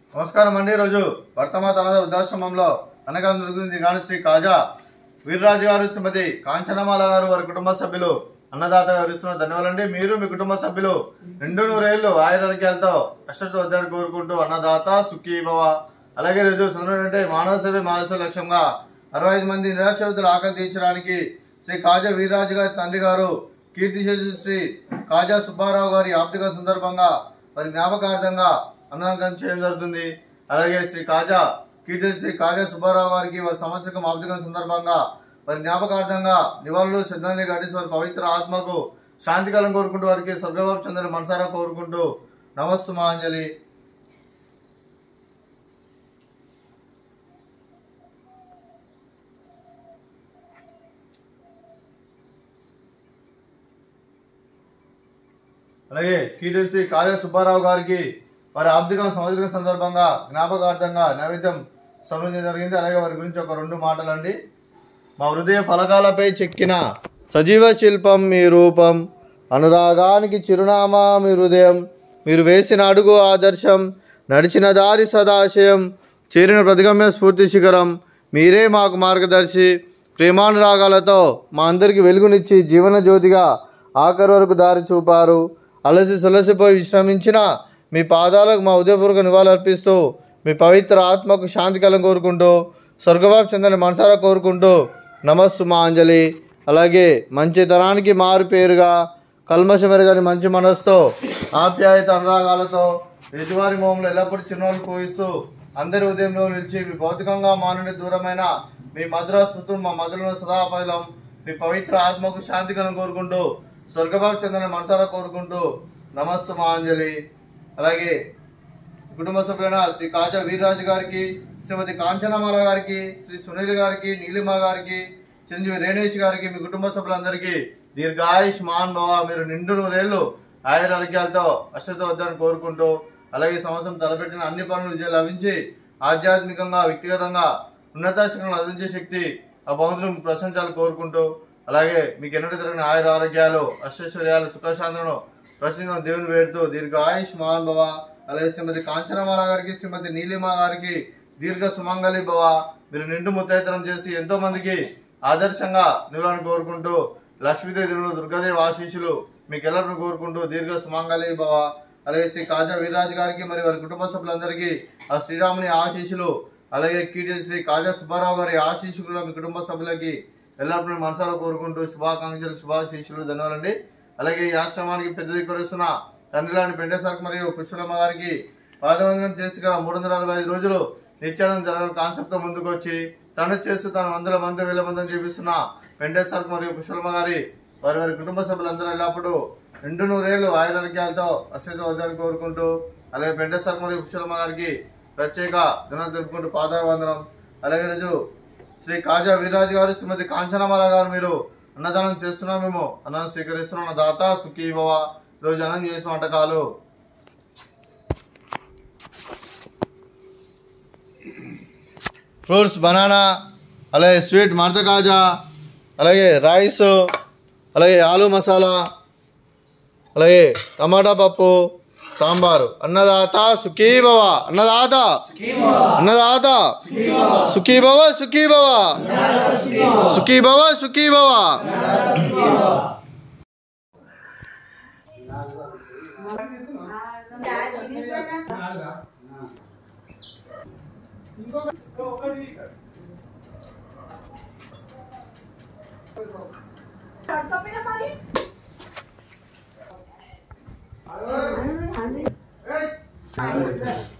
నమస్కారం అండి ఈరోజు వర్తమాత అన్నద వృద్ధాశ్రమంలో అనగా గురించి గాని శ్రీ కాజా వీర్రాజు గారు శ్రీమతి కాంచనమాల గారు వారి కుటుంబ సభ్యులు అన్నదాత గారు ఇస్తున్న ధన్యవాదాలండి మీరు మీ కుటుంబ సభ్యులు రెండు నూరేళ్లు ఆయురారోగ్యాలతో కష్టతో వద్దని కోరుకుంటూ అన్నదాత సుఖీ భవ అలాగే రోజు సందర్భం అంటే మానవ సేవ మానవ లక్ష్యంగా అరవై ఐదు మంది నిరాశ్రతులు ఆకలి తీర్చడానికి శ్రీ కాజా వీర్రాజు గారి తండ్రి గారు కీర్తిశేషు శ్రీ కాజా సుబ్బారావు గారి ఆప్తిక సందర్భంగా వారి జ్ఞాపకార్థంగా అన్నదానం చేయడం జరుగుతుంది అలాగే శ్రీ కాజా కీర్తి శ్రీ కాజా సుబ్బారావు గారికి వారి సంవత్సరం ఆప్తిక సందర్భంగా వారి జ్ఞాపకార్థంగా నివాళులు శ్రద్ధాంజలి ఘటించి వారి పవిత్ర ఆత్మకు శాంతికాలం కోరుకుంటూ వారికి స్వర్గబాబు చంద్ర మనసారా కోరుకుంటూ నమస్సు మాంజలి అలాగే కీర్తి కాళే సుబ్బారావు గారికి వారి ఆర్థిక సంవత్సరం సందర్భంగా జ్ఞాపకార్థంగా నైవేద్యం సమర్పించడం జరిగింది అలాగే వారి గురించి ఒక రెండు మాటలు అండి మా హృదయ ఫలకాలపై చెక్కిన సజీవ శిల్పం మీ రూపం అనురాగానికి చిరునామా మీ హృదయం మీరు వేసిన అడుగు ఆదర్శం నడిచిన దారి సదాశయం చేరిన ప్రతిగమ్య స్ఫూర్తి శిఖరం మీరే మాకు మార్గదర్శి ప్రేమానురాగాలతో మా అందరికి వెలుగునిచ్చి జీవన జ్యోతిగా ఆఖరి వరకు దారి చూపారు అలసి సొలసిపోయి విశ్రమించిన మీ పాదాలకు మా ఉదయపూర్వక నివాళులర్పిస్తూ మీ పవిత్ర ఆత్మకు శాంతి కలం కోరుకుంటూ స్వర్గబాబు చెందని మనసారా కోరుకుంటూ నమస్సు మా అంజలి అలాగే మంచితనానికి మారు పేరుగా కల్మషమెరగని మంచి మనసుతో ఆప్యాయత అనురాగాలతో ఎదువారి మోహంలో ఎల్లప్పుడూ చిరునవ్వులు పోయిస్తూ అందరి ఉదయంలో నిలిచి మీ భౌతికంగా మానుని దూరమైన మీ మధుర స్మృతులు మా మధురలో సదాపదలం మీ పవిత్ర ఆత్మకు శాంతి కలం కోరుకుంటూ స్వర్గబాబు చెందిన మనసారా కోరుకుంటూ నమస్సు మా అంజలి అలాగే కుటుంబ సభ్యులైన శ్రీ కాజా వీర్రాజు గారికి శ్రీమతి కాంచనమాల గారికి శ్రీ సునీల్ గారికి నీలిమ గారికి చిరంజీవి రేణేష్ గారికి మీ కుటుంబ సభ్యులందరికీ దీర్ఘాయుష్ మాన్ భవ మీరు నిండు నూరేళ్లు ఆయుర ఆరోగ్యాలతో అశ్రద్ధ వద్దని కోరుకుంటూ అలాగే ఈ సంవత్సరం తలపెట్టిన అన్ని పనులు విజయం లభించి ఆధ్యాత్మికంగా వ్యక్తిగతంగా ఉన్నత శిక్షణలు అందించే శక్తి ఆ భగవంతుని ప్రశంసాలు కోరుకుంటూ అలాగే మీకు ఎన్నడూ జరిగిన ఆయుర ఆరోగ్యాలు అష్టైశ్వర్యాలు సుఖశాంతులను ప్రశ్నించిన దేవుని వేడుతూ దీర్ఘ ఆయుష్ మహాన్ భవ అలాగే శ్రీమతి కాంచనమాల గారికి శ్రీమతి నీలిమ గారికి దీర్ఘ సుమంగళి భవ మీరు నిండు ముత్తైతనం చేసి ఎంతో మందికి ఆదర్శంగా నిలవని కోరుకుంటూ లక్ష్మీదేవి దేవుడు దుర్గాదేవి ఆశీస్సులు మీకు ఎల్లరిని కోరుకుంటూ దీర్ఘ సుమంగళి భవ అలాగే శ్రీ కాజా వీర్రాజు గారికి మరి వారి కుటుంబ సభ్యులందరికీ ఆ శ్రీరాముని ఆశీస్సులు అలాగే కీర్తి శ్రీ కాజా సుబ్బారావు గారి ఆశీస్సులు మీ కుటుంబ సభ్యులకి ఎల్లప్పుడూ మనసారా కోరుకుంటూ శుభాకాంక్షలు శుభాశీస్సులు ధన్యవాదాలండి అలాగే ఈ ఆశ్రమానికి పెద్ద దిక్కురిస్తున్న తండ్రిలాంటి పెంటేశ్వరకు మరియు పుష్పలమ్మ గారికి పాదవందనం చేసి గల మూడు వందల నలభై ఐదు రోజులు నిత్యానం జరగాలని కాన్సెప్ట్ తో ముందుకు వచ్చి తను చేస్తూ తన వందల మంది వేల మందిని చూపిస్తున్న వెంకటేశ్వరకు మరియు పుష్పలమ్మ గారి వారి వారి కుటుంబ సభ్యులందరూ ఎల్లప్పుడూ రెండు నూరేళ్లు ఆయురారోగ్యాలతో అశ్వత వద్దని కోరుకుంటూ అలాగే వెంకటేశ్వరకు మరియు పుష్పలమ్మ గారికి ప్రత్యేక దినాలు జరుపుకుంటూ పాదావందనం అలాగే రోజు శ్రీ కాజా వీర్రాజు గారు శ్రీమతి కాంచనమాల గారు మీరు అన్నదానం చేస్తున్నాం మేము అన్నం స్వీకరిస్తున్నాం నా దాత సుఖీ భవ రోజు అన్నం చేసిన వంటకాలు ఫ్రూట్స్ బనానా అలాగే స్వీట్ మడత కాజా అలాగే రైస్ అలాగే ఆలు మసాలా అలాగే టమాటా పప్పు సాంబారు అన్నదాత సుఖీ భవ అన్నదాత అన్నదాత సుఖీ భవ సుఖీ భవ సుఖీ భవ సుఖీ భవ మరి